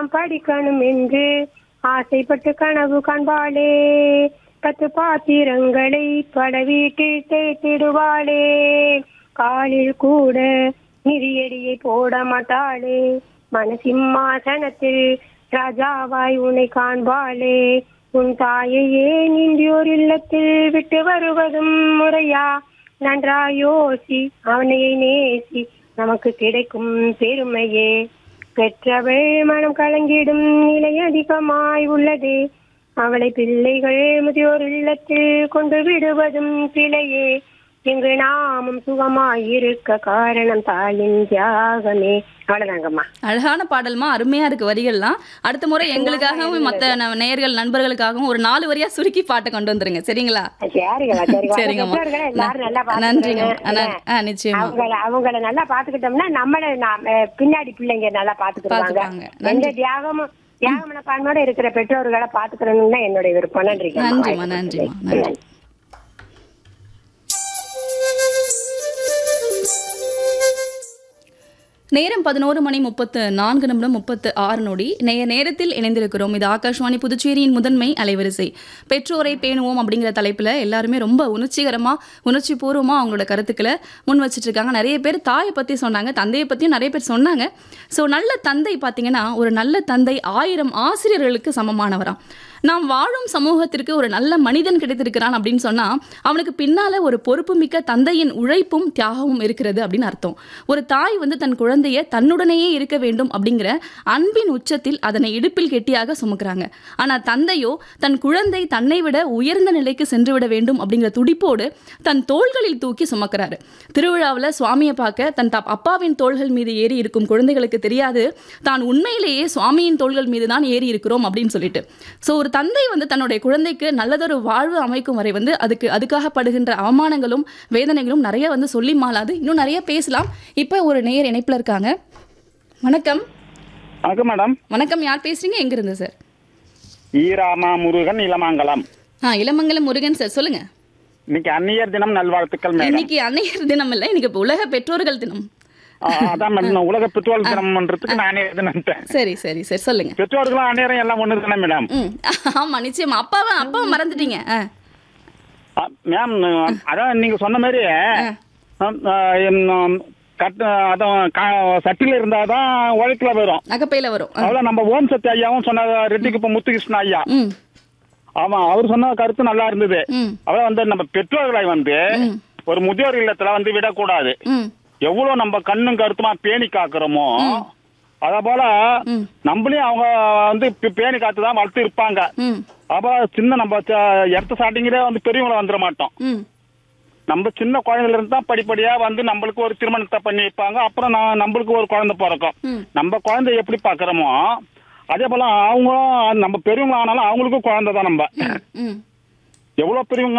எல்லாம் படிக்கணும் என்று ஆசைப்பட்டு கனவு காண்பாளே பத்து பாத்திரங்களை பல வீட்டில் தேய்த்திடுவாளே காலில் கூட மிதியடியை போட மாட்டாளே மனசிம்மாசனத்தில் ராஜாவாய் உன்னை காண்பாளே உன் தாயையே நின்றோர் இல்லத்தில் விட்டு வருவதும் முறையா நன்றா யோசி அவனையை நேசி நமக்கு கிடைக்கும் பெருமையே பெற்றவள் மனம் கலங்கிடும் நிலை அதிகமாய் உள்ளதே அவளை பிள்ளைகள் முதியோர் இல்லத்தில் கொண்டு விடுவதும் பிழையே இங்கு நாமும் சுகமாய் இருக்க காரணம் தாயின் தியாகமே அவ்வளவுதாங்கம்மா அழகான பாடல்மா அருமையா இருக்கு வரிகள்லாம் அடுத்த முறை எங்களுக்காகவும் மத்த ந- நேயர்கள் நண்பர்களுக்காகவும் ஒரு நாலு வரியா சுருக்கி பாட்டை கொண்டு வந்துருங்க சரிங்களா சரிங்கம்மா சரிங்கம்மா சரிங்கம்மா பெற்றோர்களை எல்லாரும் நல்லா நன்றிங்க பாத்துக்கணும். ஆ, நிச்சயமா அவங்கள அவங்கள நல்லா பாத்துக்கிட்டோம்னா நம்மள நாம பின்னாடி பிள்ளைங்க நல்லா பாத்துக்கிடுவாங்க பாத்துப்பாங்க. எந்த தியாகமும் தியாக மனப்பான்மையோட இருக்கிற பெற்றோர்களை பாத்துக்கணும்னு தான் என்னுடைய விருப்பம் நன்றிங்க நன்றிம்மா நன்றிம்மா நன்றி நேரம் பதினோரு மணி முப்பத்து நான்கு நிமிடம் முப்பத்து ஆறு நொடி நேய நேரத்தில் இணைந்திருக்கிறோம் இது ஆகாஷ்வாணி புதுச்சேரியின் முதன்மை அலைவரிசை பெற்றோரை பேணுவோம் அப்படிங்கிற தலைப்பில் எல்லாருமே ரொம்ப உணர்ச்சிகரமாக உணர்ச்சி பூர்வமாக அவங்களோட கருத்துக்களை முன் வச்சிட்டு இருக்காங்க நிறைய பேர் தாயை பற்றி சொன்னாங்க தந்தையை பற்றியும் நிறைய பேர் சொன்னாங்க ஸோ நல்ல தந்தை பார்த்தீங்கன்னா ஒரு நல்ல தந்தை ஆயிரம் ஆசிரியர்களுக்கு சமமானவராம் நாம் வாழும் சமூகத்திற்கு ஒரு நல்ல மனிதன் கிடைத்திருக்கிறான் அப்படின்னு சொன்னா அவனுக்கு பின்னால ஒரு பொறுப்புமிக்க தந்தையின் உழைப்பும் தியாகமும் இருக்கிறது அப்படின்னு அர்த்தம் ஒரு தாய் வந்து தன் குழந்தைய தன்னுடனேயே இருக்க வேண்டும் அப்படிங்கிற அன்பின் உச்சத்தில் அதனை இடுப்பில் கெட்டியாக சுமக்கிறாங்க ஆனா தந்தையோ தன் குழந்தை தன்னை விட உயர்ந்த நிலைக்கு சென்று விட வேண்டும் அப்படிங்கிற துடிப்போடு தன் தோள்களில் தூக்கி சுமக்கிறாரு திருவிழாவில் சுவாமியை பார்க்க தன் தப் அப்பாவின் தோள்கள் மீது ஏறி இருக்கும் குழந்தைகளுக்கு தெரியாது தான் உண்மையிலேயே சுவாமியின் தோள்கள் மீது தான் ஏறி இருக்கிறோம் அப்படின்னு சொல்லிட்டு ஸோ ஒரு தந்தை வந்து தன்னுடைய குழந்தைக்கு நல்லதொரு வாழ்வு அமைக்கும் வரை வந்து அதுக்கு அதுக்காக படுகின்ற அவமானங்களும் வேதனைகளும் நிறைய வந்து சொல்லி மாளாது இன்னும் நிறைய பேசலாம் இப்போ ஒரு நேயர் இணைப்பில் இருக்காங்க வணக்கம் வணக்கம் மேடம் வணக்கம் யார் பேசுறீங்க எங்கிருந்து சார் ஈராமா முருகன் இளமாங்கலம் ஆ இளமங்கலம் முருகன் சார் சொல்லுங்க இன்னைக்கு அந்நியர் தினம் நல்வாழ்த்துக்கள் மேடம் இன்னைக்கு அன்னையர் தினம் இல்லை இன்னைக்கு இப்போ உலக பெற்றோர்கள் தினம் ஆ, அதான் மேடம் நான் உலக பெற்றோர் தினம்ன்றதுக்கு நான் அந்நியர் தினம் சரி சரி சரி சொல்லுங்க பெற்றோர்களும் அந்நியரும் எல்லாம் ஒன்று தானே மேடம் ம் ஆமா நிச்சயமா அப்பாவை அப்பாவை மறந்துட்டீங்க ஆ ஆ, மேம் அதான் நீங்க சொன்ன மாதிரி ஆ, ஆ, எம், கட் அதான் கா- சட்டில இருந்தாதான் உழைக்கல வரும் நகைப்பையில வரும் ஆ. அவ்வளவு நம்ம ஓம் சக்தி ஐயாவும் சொன்ன ரெட்டிக்குப்ப முத்துகிருஷ்ணன் ஐயா ம் ஆமா அவர் சொன்ன கருத்து நல்லா இருந்தது ம் அவ்வளவு வந்து நம்ம பெற்றோர்களை வந்து ஒரு முதியோர் இல்லத்துல வந்து விடக்கூடாது ம் எவ்வளவு நம்ம கண்ணும் கருத்துமா பேணி காக்குறோமோ அத போல ம். நம்மளையும் அவங்க வந்து பே- பேணி காத்து தான் வளர்த்து இருப்பாங்க ம் அப்ப சின்ன நம்ம ச- இடத்த ஸ்டார்டிங்கிறே வந்து பெரியவங்கள வந்துட மாட்டோம் ம் நம்ம சின்ன குழந்தைல இருந்து தான் படிப்படியா வந்து நம்மளுக்கு ஒரு திருமணத்தை பண்ணி வைப்பாங்க அப்புறம் நான் நம்மளுக்கு ஒரு குழந்தை பிறக்கும் ம். நம்ம குழந்தை எப்படி பாக்குறோமோ அதே போல அவங்களும் நம்ம பெரியவங்க ஆனாலும் அவங்களுக்கும் குழந்தை தான் நம்ம ம் எவ்வளவு பெரியவங்க